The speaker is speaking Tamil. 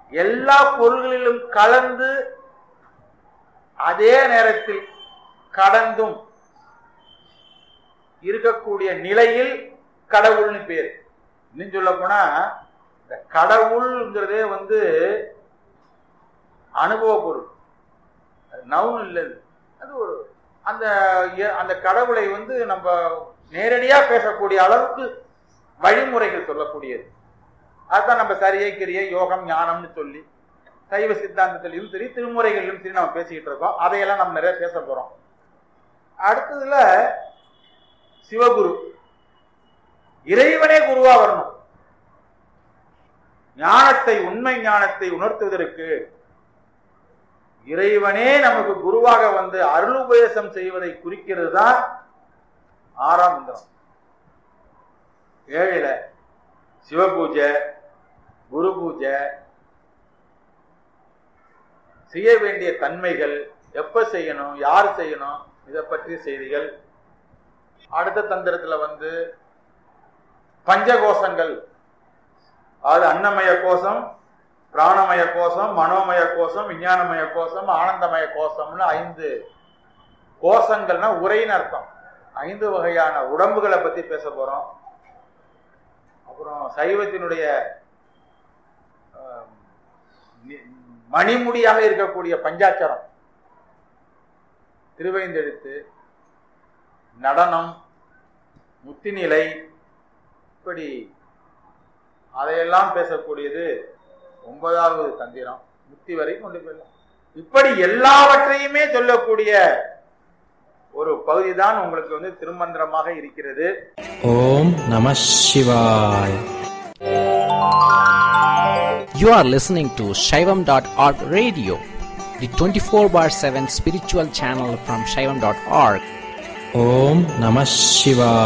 எல்லா பொருள்களிலும் கலந்து அதே நேரத்தில் கடந்தும் இருக்கக்கூடிய நிலையில் கடவுள்னு பேரு இன்னும் சொல்ல போனா இந்த கடவுள்ங்கிறதே வந்து அனுபவ பொருள் நவுன் இல்லை அது ஒரு அந்த எ- அந்த கடவுளை வந்து நம்ம நேரடியா பேசக்கூடிய அளவுக்கு வழிமுறைகள் சொல்லக்கூடியது அதுதான் நம்ம சரியை கிரியை யோகம் ஞானம்னு சொல்லி சைவ சித்தாந்தத்திலையும் சரி திருமுறைகளிலும் சரி நம்ம பேசிக்கிட்டு இருக்கோம் அதையெல்லாம் நம்ம நிறைய பேச போறோம் அடுத்ததுல சிவகுரு இறைவனே குருவா வரணும் ஞானத்தை உண்மை ஞானத்தை உணர்த்துவதற்கு இறைவனே நமக்கு குருவாக வந்து அருளுபதேசம் செய்வதை குறிக்கிறது தான் ஆறாம் மந்திரம் ஏழுல சிவபூஜை குரு பூஜை செய்ய வேண்டிய தன்மைகள் எப்ப செய்யணும் யார் செய்யணும் இதை பற்றிய செய்திகள் அடுத்த தந்திரத்துல வந்து பஞ்சகோஷங்கள் அதாவது அன்னமய கோஷம் பிராணமய கோஷம் மனோமய கோஷம் விஞ்ஞானமய கோஷம் ஆனந்தமய கோஷம்னு ஐந்து கோஷங்கள்னா உரைன்னு அர்த்தம் ஐந்து வகையான உடம்புகளை பத்தி பேச போறோம் அப்புறம் சைவத்தினுடைய ஆம், நி- மணிமுடியாக இருக்கக்கூடிய பஞ்சாட்சரம் திருவைந்தெழுத்து நடனம் முத்திநிலை இப்படி அதையெல்லாம் பேசக்கூடியது ஒன்பதாவது தந்திரம் முத்தி வரை கொண்டு போயிடலாம் இப்படி எல்லாவற்றையுமே சொல்லக்கூடிய ஒரு பகுதி தான் உங்களுக்கு வந்து திருமந்திரமாக இருக்கிறது ஓம் நம சிவாய் You are listening to Shaivam.org radio, the 24 bar 7 spiritual channel from Shaivam.org. ஓம் நம சிவாய்